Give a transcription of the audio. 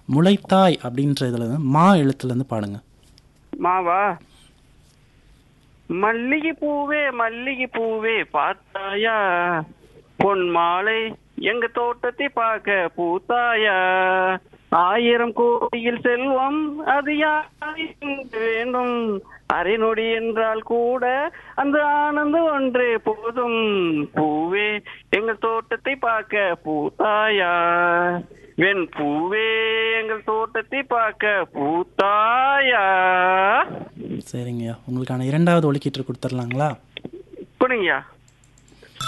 முளைத்தாய் அப்படின்ற இதுல இருந்து மா எழுத்துல இருந்து பாடுங்க மாவா மல்லிகை பூவே மல்லிகை பூவே பார்த்தாயா பொன் மாலை எங்க தோட்டத்தை பார்க்க பூத்தாயா ஆயிரம் கோடியில் செல்வம் அது யாருக்கு வேண்டும் அரை நொடி என்றால் கூட அந்த ஆனந்தம் ஒன்றே போதும் பூவே எங்கள் தோட்டத்தை பார்க்க பூத்தாயா வெண் பூவே எங்கள் தோட்டத்தை பார்க்க பூத்தாயா சரிங்கய்யா உங்களுக்கான இரண்டாவது ஒலிக்கீற்று கொடுத்துடலாங்களா கொடுங்கய்யா